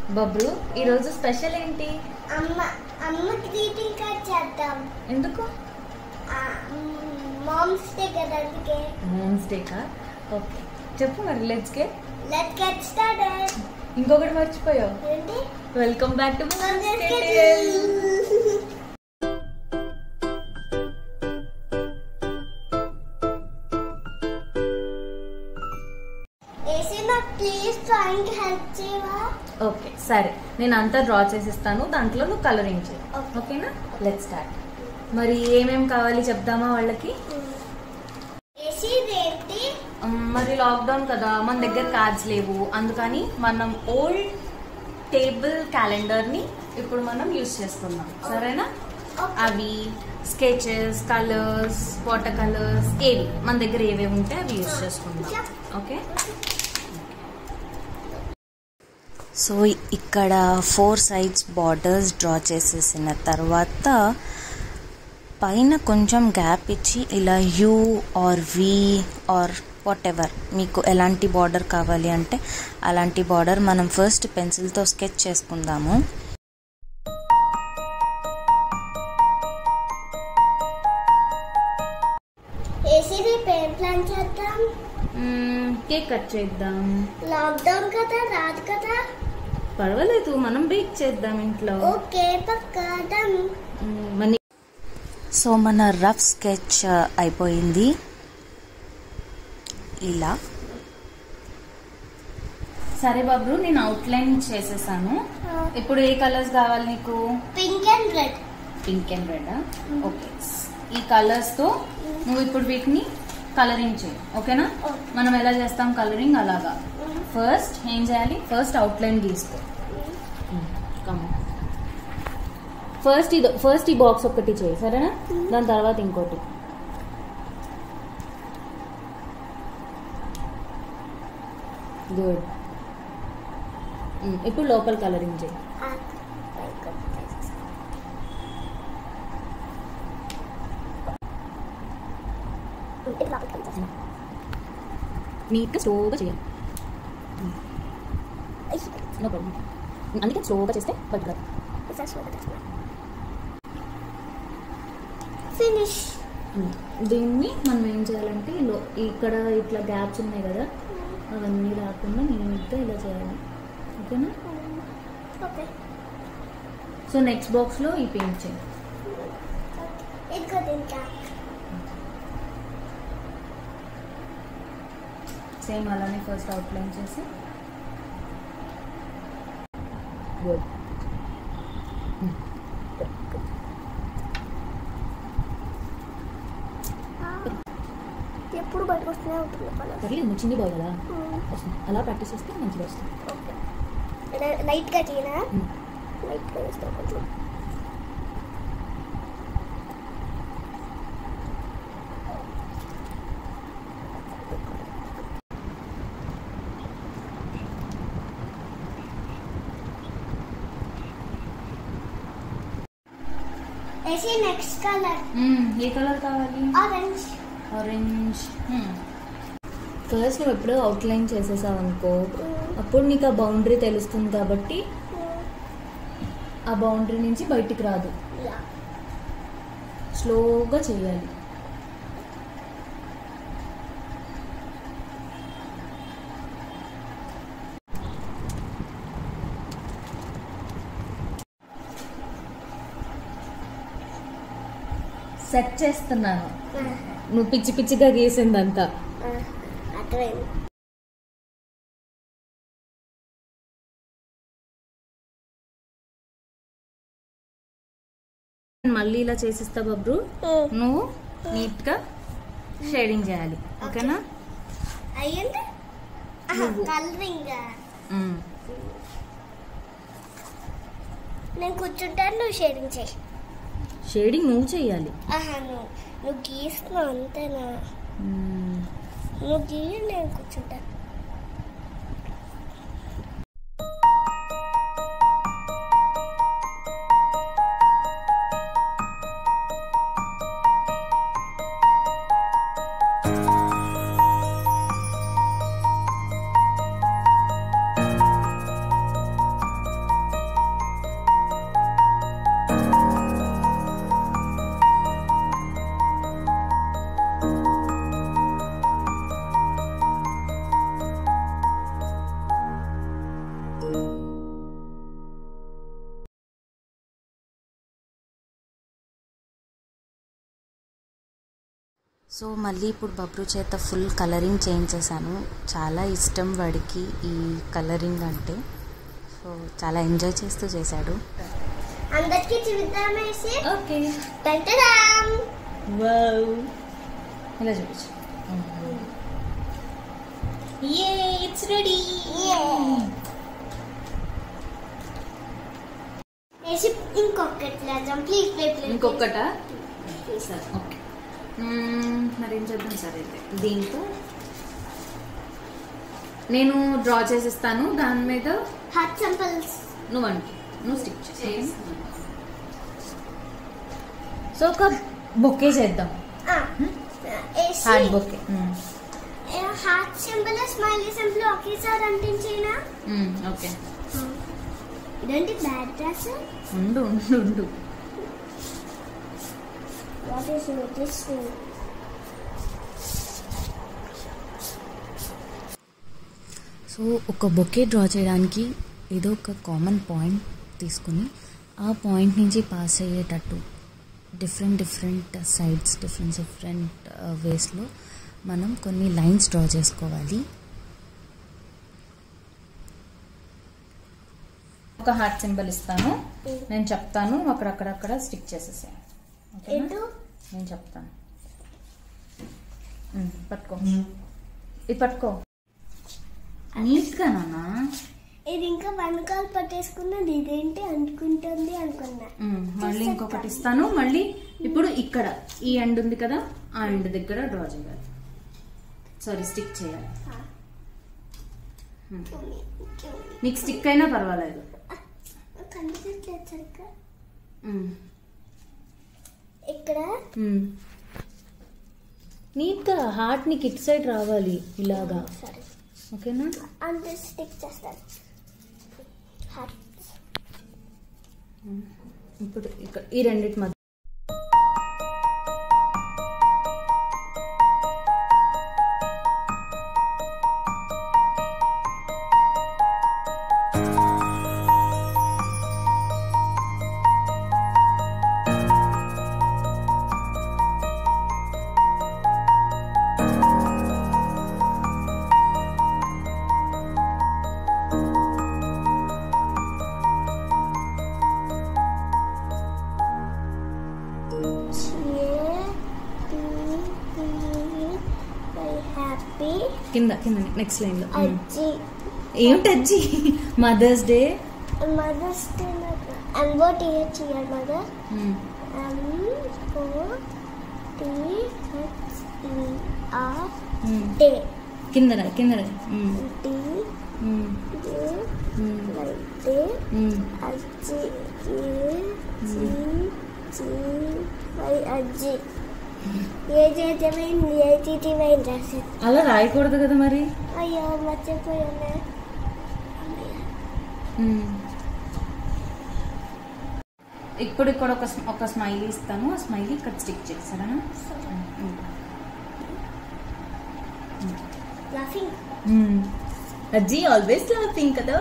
బబ్లు ఈరోజు స్పెషల్ ఏంటి అమ్మ అమ్మ గ్రీటింగ్ కార్డ్ చేద్దాం ఎందుకు మామ్స్ డే కదా అందుకే మోమ్స్ డేకా ఓకే చెప్పు మరి లెట్స్ గే లెట్ గెట్ స్టార్టెడ్ ఇంకొకటి మర్చిపోయావు ఏంటి వెల్కమ్ బ్యాక్ టు ఏసీ నాకు ప్లీజ్ డ్రాయింగ్ హెల్ప్ చేయవా ఓకే సరే నేను అంతా డ్రా చేసిస్తాను దాంట్లో నువ్వు కలరింగ్ చేయి Okay. ఓకేనా లెట్ స్టార్ట్ మరి ఏమేం కావాలి చెప్దామా వాళ్ళకి ఏసీ ఏంటి ఉమ్, మరి లాక్డౌన్ కదా మన దగ్గర కార్డ్స్ లేవు అందుకని మనం ఓల్డ్ టేబుల్ క్యాలెండర్ ని ఇప్పుడు మనం యూస్ చేసుకుందాం సరేనా Okay. అవి స్కెచెస్ కలర్స్ వాటర్ కలర్స్ ఏవి మన దగ్గర ఏవేవి ఉంటే అవి యూస్ చేసుకుందాం Yeah. ఓకే సో ఇక్కడ ఫోర్ సైడ్స్ బార్డర్స్ డ్రా చేసేసిన తర్వాత పైన కొంచెం గ్యాప్ ఇచ్చి ఇలా U or V or whatever మీకు ఎలాంటి బార్డర్ కావాలి అంటే అలాంటి బార్డర్ మనం ఫస్ట్ పెన్సిల్తో స్కెచ్ చేసుకుందాము ఏసీ రేపు ఏం ప్లాన్ చేద్దాం కేక్ కట్ చేద్దాం లాక్డౌన్ కదా రాదు కదా పర్వాలేదు మనం బేక్ చేద్దాం ఇంట్లో ఓకే పక్కదం మ్మ్, మనీ సో మన రఫ్ స్కెచ్ అయిపోయింది ఇలా సరే బాబు నేను అవుట్లైన్ చేసేసాను ఇప్పుడు ఏ కలర్స్ కావాలి నీకు pink and red pink and red okay ఈ కలర్స్ తో నువ్వు ఇప్పుడు వీటిని కలరింగ్ చేయి ఓకేనా Okay. మనం ఎలా చేస్తాం కలరింగ్ అలాగా ఫస్ట్ ఏం చేయాలి ఫస్ట్ అవుట్లైన్ గీసుకో ఫస్ట్ ఇది ఫస్ట్ ఈ బాక్స్ ఒకటి చేయి సరేనా దాని తర్వాత ఇంకోటి గుడ్ ఇప్పుడు లోపల కలరింగ్ చేయి నీట్గా స్లోగా చేయాలి నో ప్రాబ్లం అందుకే స్లోగా చేస్తే పట్టుకురాదు ఫినిష్ దీన్ని మనం ఏం చేయాలంటే లో ఇక్కడ ఇట్లా గ్యాప్స్ ఉన్నాయి కదా అవన్నీ రాకుండా నీట్గా ఇలా చేయాలి ఓకేనా ఓకే సో నెక్స్ట్ బాక్స్లో ఈ పెయింట్ చేయి ఇదిగో ఇంకా సేమ్ అలానే ఫస్ట్ అవుట్లైన్ చేసి గుడ్ ఎప్పుడు బయటకు వస్తూనే ఉంటుంది కలర్ పర్లేదు నువ్వు చిన్ని బాయ్ కదా వస్తుంది అలా ప్రాక్టీస్ చేస్తే మంచిగా వస్తుంది ఓకే లైట్గా చేయనా లైట్గా వేస్తాం కొంచెం వేసి నెక్స్ట్ కలర్ ఏ కలర్ కావాలి ఆరెంజ్ ఆరెంజ్ ఫస్ట్ నువ్వు ఎప్పుడో అవుట్లైన్ చేసేసావు అనుకో అప్పుడు నీకు ఆ బౌండరీ తెలుస్తుంది కాబట్టి ఆ బౌండరీ నుంచి బయటికి రాదు స్లోగా చేయాలి సెట్ చేస్తున్నాను నువ్వు పిచ్చి పిచ్చిగా గీసిందంతా అర్థమైంది మళ్ళీ ఇలా చేసిస్తా బబ్రు నువ్వు నీట్గా షేడింగ్ చేయాలి ఓకేనా అయ్యింది నువ్వు. కలరింగ్ మ్మ్. నేను కూర్చుంటాను నువ్వు షేడింగ్ చేయి షేడింగ్ నువ్వు చేయాలి ఆహా నువ్వు నువ్వు గీస్తున్నావు అంతేనా మ్మ్. నువ్వు గీయ నేను కూర్చుంటాను సో మళ్ళీ ఇప్పుడు బబ్రు చేత ఫుల్ కలరింగ్ చేయించేసాను చాలా ఇష్టం వాడికి ఈ కలరింగ్ అంటే సో చాలా ఎంజాయ్ చేస్తూ చేశాడు అందరికి చూద్దామేసి ఓకే టంటరామ్ వావ్ ఇలా చూపించు ఏ ఇట్స్ రెడీ వేసి ఇంకొకటి లేదాం ప్లీజ్ ప్లీజ్ ప్లీజ్ ఇంకొకట సరే ఓకే మ్మ్, మరి ఏం చేద్దాం సరే అయితే దీంతో నేను డ్రా చేసిస్తాను దాని మీద హార్ట్ సింపుల్స్ నువ్వు అంటు నువ్వు స్టిక్ చేసి సో ఒక బొకే చేద్దాం hard bouquet heart symbol smiley symbol ఒకేసారి అంటించేనా ఓకే ఇదేంటి బ్యాడ్ డ్రెస్ ఉండు ఉండు ఉండు వాట్ ఈస్ దిస్ సో ఒక బొకే డ్రా చేయడానికి ఏదో ఒక కామన్ పాయింట్ తీసుకుని ఆ పాయింట్ నుంచి పాస్ అయ్యేటట్టు different different sides different different వేస్లో మనం కొన్ని లైన్స్ డ్రా చేసుకోవాలి ఒక హార్ట్ సింబల్ ఇస్తాను నేను చెప్తాను అక్కడక్కడక్కడ స్టిక్ చేసేసాను ఏంటో నేను చెప్తాను ఉమ్, పట్టుకో ఇది పట్టుకో నీట్గా నాన్న ఇది ఇంకా వెనకాల పట్టేసుకున్నది ఇదేంటి అనుకుంటుంది అనుకున్నా ఉమ్, మళ్ళీ ఇంకొకటి ఇస్తాను మళ్ళీ ఇప్పుడు ఇక్కడ ఈ ఎండ్ ఉంది కదా ఆ ఎండ్ దగ్గర డ్రా చేయాలి సారీ స్టిక్ చేయాలి నీకు స్టిక్ అయినా పర్వాలేదు కనిపించలేదు సరిగ్గా ఉమ్, ఇక్కడ ఉమ్. నీట్గా హార్ట్ నీకు ఇటు సైడ్ రావాలి ఇలాగా సరే ఓకేనా అంతే స్టిక్ చేస్తాను హార్ట్ ఇప్పుడు ఇక్కడ ఈ రెండింటి మధ్య హ్యాపీ కింద కింద నెక్స్ట్ లైన్ లో ఉమ్. అజ్జి ఏమిటి అజ్జి mother's day mother's day and what year చేయాలి mother M O T H E R day కింద రా, కింద రా. ఉమ్, డి ఉమ్, డే ఉమ్, లైక్ డే ఉమ్. అజ్జి ఏ జి జి వై అజ్జి ఏ చేతమైంది ఏ తీటిమైంది రాసి అలా రాయకూడదు కదా మరి అయ్యో మర్చిపోయానే ఉమ్. ఇప్పుడు ఇక్కడ ఒక స్మ- ఒక స్మైలీ ఇస్తాను ఆ స్మైలీ ఇక్కడ స్టిక్ చేస్తారా లాఫింగ్ అజ్జి ఆల్వేస్ లాఫింగ్ కదా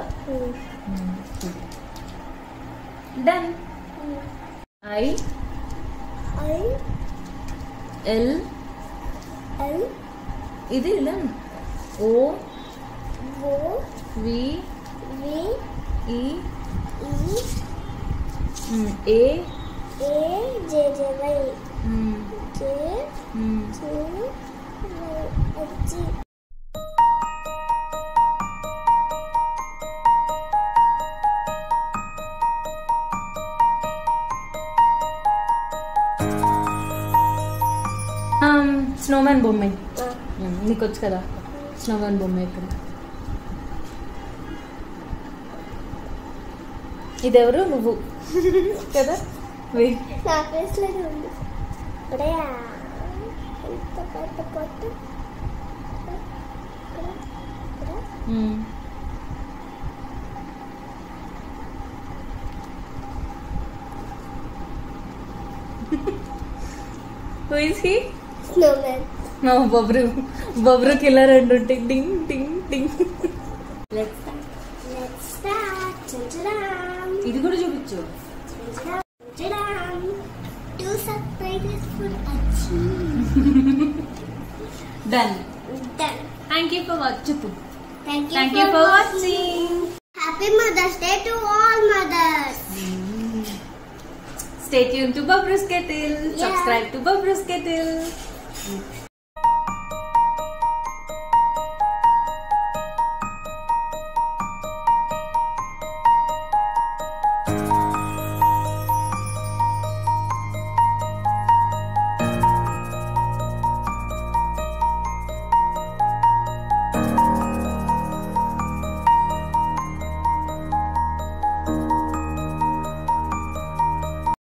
done I I L L ఇది ఇలా O O V V E E A A J J Y ఉమ్, జే ఉమ్. జే వై అజ్జి స్నోమ్యాన్ బొమ్మ ఆ, ఉమ్, నీకు వచ్చు కదా స్నోమ్యాన్ బొమ్మ ఇక్కడ ఇదెవరు నువ్వు కదా వెయ్. నా ఫేస్ లాగే ఉంది ఇక్కడయా ఎంత పెద్ద పొట్టు ఇక్కడ ఇక్కడ ఉమ్. Who is he? Snowman No, బొబ్రు బొబ్రు కిల్లర్ రెండు ఉంటాయి డింగ్ డింగ్ డింగ్ లెట్స్ స్టార్ట్ Cha-cha-dam. ఇది కూడా చూపించు Cha-cha-dam. Two surprises for Achi. Done Done. Thank you for watch చెప్పు Thank you, thank you for for watching. Watching Happy Mother's Day to all mothers. Stay tuned to Babrus Kettle. Yeah. Subscribe to Babrus Kettle.